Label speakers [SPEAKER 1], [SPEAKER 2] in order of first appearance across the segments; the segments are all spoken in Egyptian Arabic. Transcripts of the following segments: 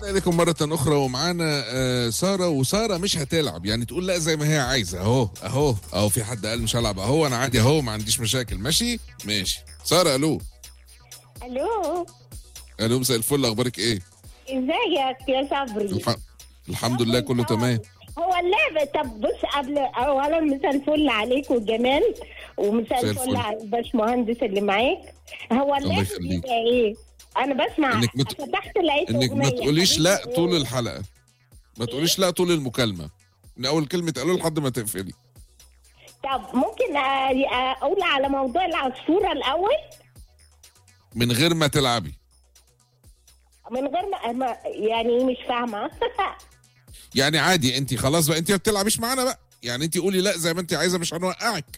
[SPEAKER 1] عدنا اليكم مره اخرى ومعانا آه، ساره وساره مش هتلعب يعني تقول لا زي ما هي عايزه اهو اهو اهو في حد قال مش هلعب اهو انا عادي اهو ما عنديش مشاكل ماشي ماشي ساره الو
[SPEAKER 2] الو
[SPEAKER 1] الو مساء الفل اخبارك ايه
[SPEAKER 2] ازيك يا صبري
[SPEAKER 1] الح... الحمد لله كله تمام
[SPEAKER 2] هو اللعبة طب بص قبل اولا مساء الفل عليك والجمال ومساء
[SPEAKER 1] مساء
[SPEAKER 2] الفل
[SPEAKER 1] الفل.
[SPEAKER 2] على الباشمهندس اللي معاك هو اللعبة
[SPEAKER 1] يخليك.
[SPEAKER 2] بيبقى ايه؟ انا بسمع
[SPEAKER 1] إنك مت-
[SPEAKER 2] فتحت لقيت
[SPEAKER 1] انك ما
[SPEAKER 2] أغنية.
[SPEAKER 1] تقوليش لا
[SPEAKER 2] حبيبي
[SPEAKER 1] طول
[SPEAKER 2] إيه؟
[SPEAKER 1] الحلقه ما تقوليش لا طول المكالمه من اول كلمه قالوا لحد ما تقفلي
[SPEAKER 2] طب ممكن أ- اقول على موضوع العصفورة الاول
[SPEAKER 1] من غير ما تلعبي
[SPEAKER 2] من غير ما ما- يعني مش فاهمة
[SPEAKER 1] يعني عادي انت خلاص بقى انت ما بتلعبيش معانا بقى يعني انت قولي لا زي ما انت عايزه مش هنوقعك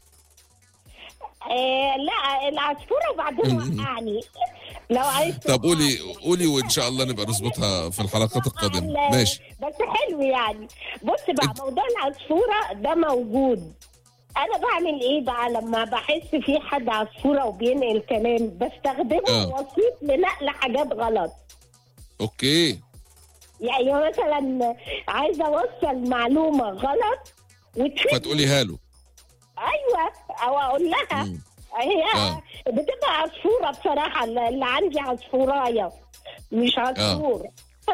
[SPEAKER 2] آه لا العصفورة وبعدين
[SPEAKER 1] مم.
[SPEAKER 2] وقعني لو عايز
[SPEAKER 1] طب قولي قولي وان شاء الله نبقى نظبطها في الحلقات القادمه ماشي
[SPEAKER 2] بس حلو يعني بص بقى موضوع العصفورة ده موجود انا بعمل ايه بقى لما بحس في حد عصفورة وبينقل كلام بستخدمه
[SPEAKER 1] آه.
[SPEAKER 2] وسيط لنقل حاجات غلط
[SPEAKER 1] اوكي
[SPEAKER 2] يعني مثلا عايزه اوصل معلومه غلط وتفيد
[SPEAKER 1] فتقولي هالو
[SPEAKER 2] ايوه او اقول لها
[SPEAKER 1] مم.
[SPEAKER 2] هي
[SPEAKER 1] آه.
[SPEAKER 2] بتبقى عصفوره بصراحه اللي عندي عصفورايه مش عصفور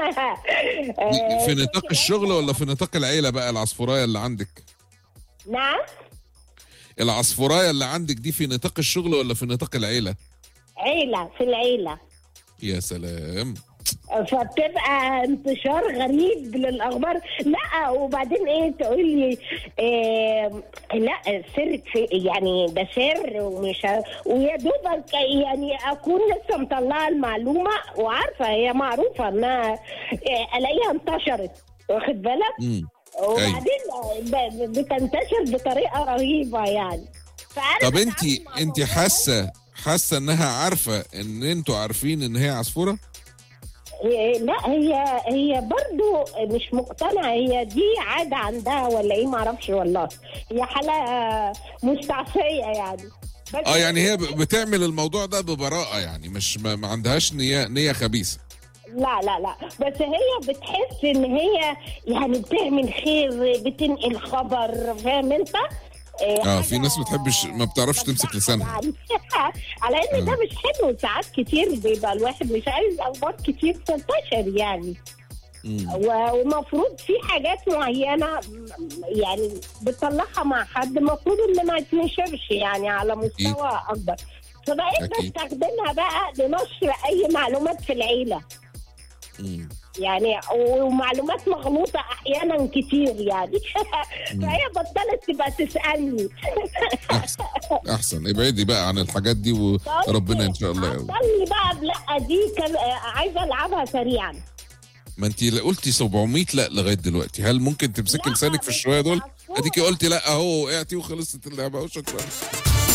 [SPEAKER 2] آه،
[SPEAKER 1] في نطاق الشغل ولا في نطاق العيله بقى العصفورايه اللي عندك
[SPEAKER 2] نعم
[SPEAKER 1] العصفورايه اللي عندك دي في نطاق الشغل ولا في نطاق العيله
[SPEAKER 2] عيله في العيله
[SPEAKER 1] يا سلام
[SPEAKER 2] فبتبقى انتشار غريب للاخبار لا وبعدين ايه تقول لي إيه لا سر في يعني ده سر ومش ه- ويا دوبك يعني اكون لسه مطلعه المعلومه وعارفه هي معروفه انها إيه الاقيها انتشرت واخد بالك
[SPEAKER 1] مم.
[SPEAKER 2] وبعدين ب- بتنتشر بطريقه رهيبه يعني فأنا
[SPEAKER 1] طب انت
[SPEAKER 2] بتعامل مع
[SPEAKER 1] انت
[SPEAKER 2] الموضوع
[SPEAKER 1] حاسه حاسه انها عارفه ان انتوا عارفين ان هي عصفوره
[SPEAKER 2] إيه، لا هي هي برضو مش مقتنعة هي دي عادة عندها ولا ايه معرفش والله هي حالة آه، مستعصية يعني بس
[SPEAKER 1] اه يعني هي ب- بتعمل الموضوع ده ببراءه يعني مش ما, ما عندهاش نيه نيه خبيثه
[SPEAKER 2] لا لا لا بس هي بتحس ان هي يعني بتعمل خير بتنقل خبر فاهم انت؟ إيه،
[SPEAKER 1] اه في
[SPEAKER 2] حاجة
[SPEAKER 1] ناس بتحبش ما بتعرفش تمسك
[SPEAKER 2] بتضحك
[SPEAKER 1] لسانها
[SPEAKER 2] يعني. على ان ده مش حلو ساعات كتير بيبقى الواحد مش عايز اخبار كتير تنتشر يعني
[SPEAKER 1] مم.
[SPEAKER 2] و- ومفروض في حاجات معينه م- يعني بتطلعها مع حد المفروض ان ما تنشرش يعني على مستوى اكبر فبقيت
[SPEAKER 1] أكيد.
[SPEAKER 2] بستخدمها بقى لنشر اي معلومات في العيله
[SPEAKER 1] مم.
[SPEAKER 2] يعني ومعلومات مغلوطه احيانا كتير يعني فهي بطلت تبقى تسالني
[SPEAKER 1] احسن احسن ابعدي بقى عن الحاجات دي وربنا ان شاء الله يقوي
[SPEAKER 2] عطلني بقى بلا دي كان عايزه العبها سريعا
[SPEAKER 1] ما انت قلتي 700 لا لغايه دلوقتي هل ممكن تمسكي
[SPEAKER 2] لا،
[SPEAKER 1] لسانك في
[SPEAKER 2] بس
[SPEAKER 1] الشويه دول
[SPEAKER 2] عصفورة.
[SPEAKER 1] اديكي قلتي لا اهو وقعتي وخلصت اللعبه وشكرا